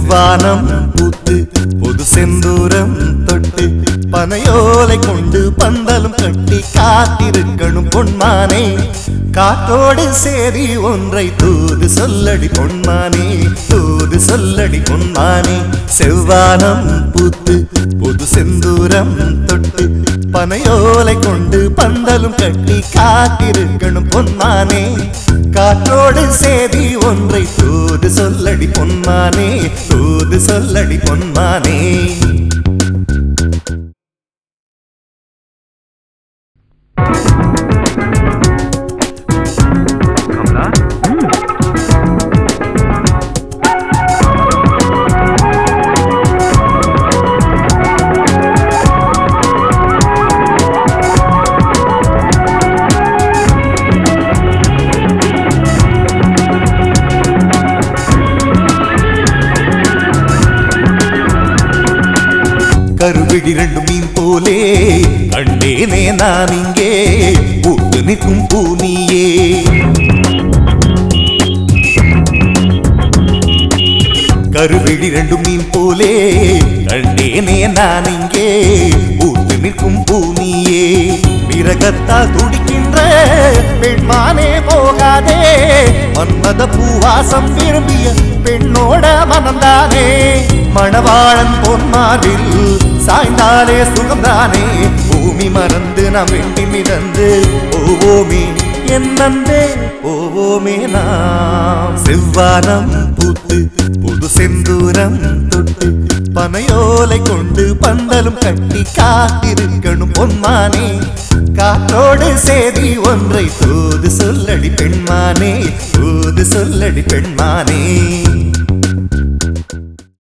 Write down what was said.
செவ்வானம் பூத்து புது செந்தூரம் தொட்டு பனையோலை கொண்டு பந்தலும் கட்டி காத்திருக்கணும் பொன்மானே காத்தோடு சேரி ஒன்றை தூது சொல்லடி பொன்மானே தூது சொல்லடி பொன்மானே செவ்வானம் பூத்து புது செந்தூரம் தொட்டு பனையோலை கொண்டு பந்தலும் கட்டி காத்திருக்கணும் பொன்மானே காற்றோடு சேதி ஒன்றை தூது சொல்லடி பொன்மானே தூது சொல்லடி பொன்மானே கருவிழி ரெண்டு மீன் போலே கண்டேனே நான் இங்கே பூத்து நிற்கும் பூனியே கருவிழி ரெண்டு மீன் போலே கண்டேனே நான் இங்கே பூத்து நிற்கும் பூனியே விரகத்தால் துடிக்கின்ற பெண்மானே போகாதே மன்மத பூவாசம் விரும்பிய பெண்ணோட மனம்தானே மணவாளன் பொன்மாரில் சாய்ந்தாலே சுகம்தானே பூமி மறந்து நாம் வெண்டி மிதந்து ஓவோமே என்னந்தே ஓவோமே நாம் செவ்வானம் பூத்து புது செந்தூரம் தொட்டு பனையோலை கொண்டு பந்தலும் கட்டி காத்திருக்கணும் பொன்மானே காற்றோடு சேதி ஒன்றை தூது சொல்லடி பெண்மானே தூது சொல்லடி பெண்மானே